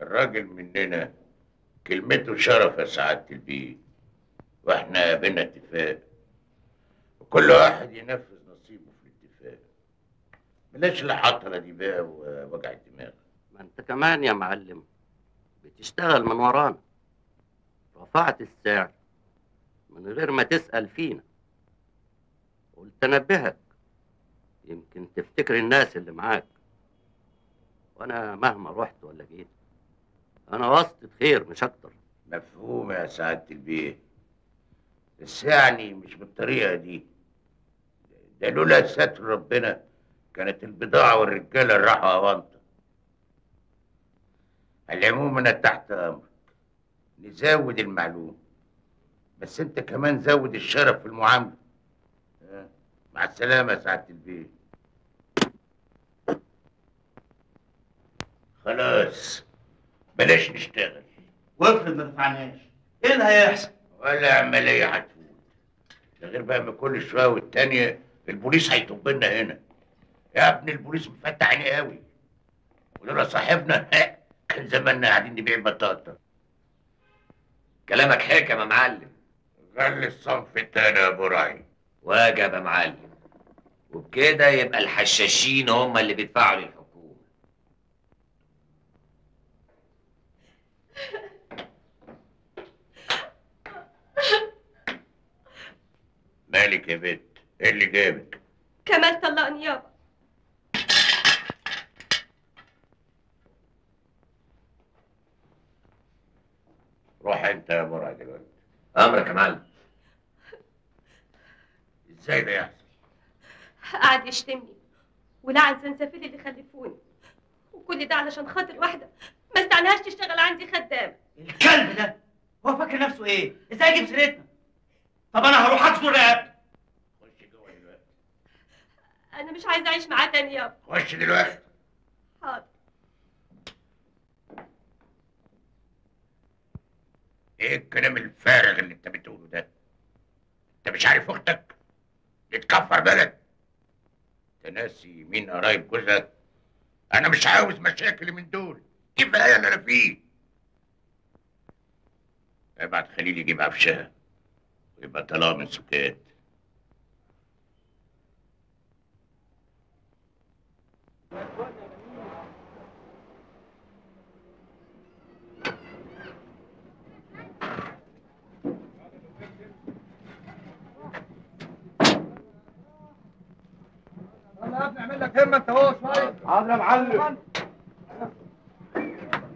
الراجل مننا كلمته شرف يا سعادة البيه واحنا بينا اتفاق وكل واحد ينفذ نصيبه في الاتفاق بلاش الحطرة دي بقى ووجع الدماغ ما انت كمان يا معلم بتشتغل من ورانا رفعت السعر من غير ما تسأل فينا قلت انبهك يمكن تفتكر الناس اللي معاك وانا مهما رحت ولا جيت انا واسطة خير مش اكتر مفهوم يا سعادة البيه بس يعني مش بالطريقة دي ده لولا ستر ربنا كانت البضاعة والرجالة راحوا أونطة على العموم أنا تحت أمرك نزود المعلوم بس أنت كمان زود الشرف في المعاملة آه، مع السلامة يا سعادة البيه خلاص بلاش نشتغل وافرض ما دفعناش ايه اللي هيحصل؟ ولا عملية هتفوت ده غير بقى ما كل شوية والتانية البوليس هيطب لنا هنا يا ابني البوليس مفتح عينيه قوي ولولا صاحبنا كان زماننا قاعدين نبيع بطاطا كلامك حكم يا معلم غلي الصنف التاني يا ابو راعي واجب يا معلم وبكده يبقى الحشاشين هم اللي بيدفعوا للحكومة مالك يا بنت ايه اللي جابك كمال طلقني يابا روح انت يا ابو راعي دلوقتي امرك يا معلم ازاي ده يحصل قعد يشتمني ولعن زنزفيل اللي خلفوني وكل ده علشان خاطر واحدة ما استعناش تشتغل عندي خدام الكلب ده هو فاكر نفسه ايه؟ ازاي يجيب سيرتنا؟ طب انا هروح اكسر رقبته خش جوه دلوقتي أنا مش عايزة أعيش معاه تاني يابا خش دلوقتي حاضر ايه الكلام الفارغ اللي انت بتقوله ده انت مش عارف اختك دي تكفر بلد انت ناسي مين قرايب جوزها انا مش عاوز مشاكل من دول كفايه اللي انا فيه ابعت خليل يجيب عفشها ويبقى طلاق من سكات يلا يا ابني اعمل لك همه انت هو شويه حاضر يا معلم